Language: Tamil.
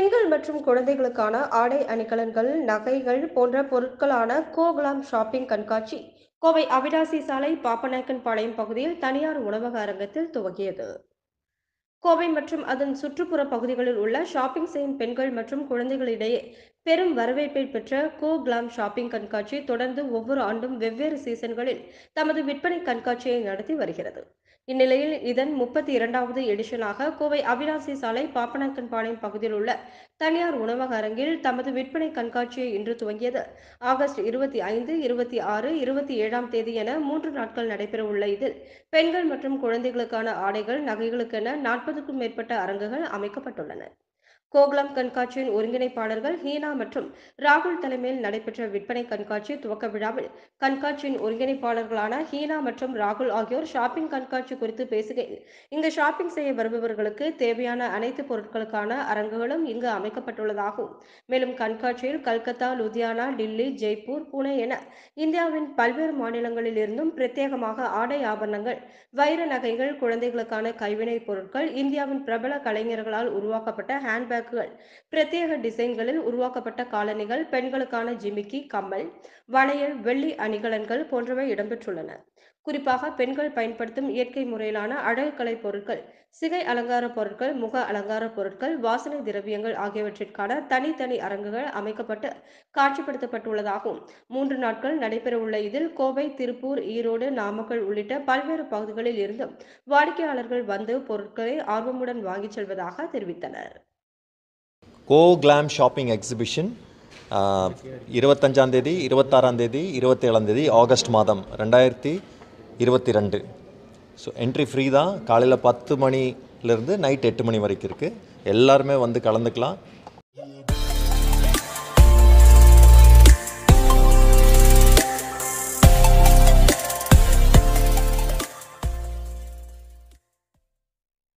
பெண்கள் மற்றும் குழந்தைகளுக்கான ஆடை அணிகலன்கள் நகைகள் போன்ற பொருட்களான கோகுலாம் ஷாப்பிங் கண்காட்சி கோவை அவினாசி சாலை பாப்பநாயக்கன் பாளையம் பகுதியில் தனியார் உணவக அரங்கத்தில் துவங்கியது கோவை மற்றும் அதன் சுற்றுப்புற பகுதிகளில் உள்ள ஷாப்பிங் செய்யும் பெண்கள் மற்றும் குழந்தைகளிடையே பெரும் வரவேற்பை பெற்ற கோ கிளாம் ஷாப்பிங் கண்காட்சி தொடர்ந்து ஒவ்வொரு ஆண்டும் வெவ்வேறு சீசன்களில் தமது விற்பனை கண்காட்சியை நடத்தி வருகிறது இந்நிலையில் இதன் முப்பத்தி இரண்டாவது எடிஷனாக கோவை அவினாசி சாலை பாப்பநாயக்கன்பாளையம் பகுதியில் உள்ள தனியார் உணவக அரங்கில் தமது விற்பனை கண்காட்சியை இன்று துவங்கியது ஆகஸ்ட் இருபத்தி ஐந்து இருபத்தி ஆறு இருபத்தி ஏழாம் தேதி என மூன்று நாட்கள் நடைபெறவுள்ள இதில் பெண்கள் மற்றும் குழந்தைகளுக்கான ஆடைகள் நகைகளுக்கென நாற்பதுக்கும் மேற்பட்ட அரங்குகள் அமைக்கப்பட்டுள்ளன கோகுலம் கண்காட்சியின் ஒருங்கிணைப்பாளர்கள் ஹீனா மற்றும் ராகுல் தலைமையில் நடைபெற்ற விற்பனை கண்காட்சி துவக்க விழாவில் கண்காட்சியின் ஒருங்கிணைப்பாளர்களான ஹீனா மற்றும் ராகுல் ஆகியோர் ஷாப்பிங் கண்காட்சி குறித்து பேசுகையில் இங்கு ஷாப்பிங் செய்ய வருபவர்களுக்கு தேவையான அனைத்து பொருட்களுக்கான அரங்குகளும் இங்கு அமைக்கப்பட்டுள்ளதாகவும் மேலும் கண்காட்சியில் கல்கத்தா லுதியானா டில்லி ஜெய்ப்பூர் புனே என இந்தியாவின் பல்வேறு மாநிலங்களில் இருந்தும் பிரத்யேகமாக ஆடை ஆபரணங்கள் வைர நகைகள் குழந்தைகளுக்கான கைவினைப் பொருட்கள் இந்தியாவின் பிரபல கலைஞர்களால் உருவாக்கப்பட்ட ஹேண்ட்பேக்குகள் பிரத்யேக டிசைன்களில் உருவாக்கப்பட்ட காலணிகள் பெண்களுக்கான ஜிமிக்கி கம்மல் வளையல் வெள்ளி அணிகலன்கள் போன்றவை இடம்பெற்றுள்ளன குறிப்பாக பெண்கள் பயன்படுத்தும் இயற்கை முறையிலான அழகுக்கலை பொருட்கள் சிகை அலங்கார பொருட்கள் முக அலங்கார பொருட்கள் வாசனை திரவியங்கள் ஆகியவற்றிற்கான தனித்தனி அரங்குகள் அமைக்கப்பட்டு காட்சிப்படுத்தப்பட்டுள்ளதாகவும் மூன்று நாட்கள் நடைபெறவுள்ள இதில் கோவை திருப்பூர் ஈரோடு நாமக்கல் உள்ளிட்ட பல்வேறு பகுதிகளில் இருந்தும் வாடிக்கையாளர்கள் வந்து பொருட்களை ஆர்வமுடன் வாங்கிச் செல்வதாக தெரிவித்தனர் கோ கிளாம் ஷாப்பிங் எக்ஸிபிஷன் இருபத்தஞ்சாம் தேதி இருபத்தாறாம் தேதி இருபத்தேழாம் தேதி ஆகஸ்ட் மாதம் ரெண்டாயிரத்தி இருபத்தி ரெண்டு ஸோ என்ட்ரி ஃப்ரீ தான் காலையில் பத்து மணிலேருந்து நைட் எட்டு மணி வரைக்கும் இருக்குது எல்லாருமே வந்து கலந்துக்கலாம்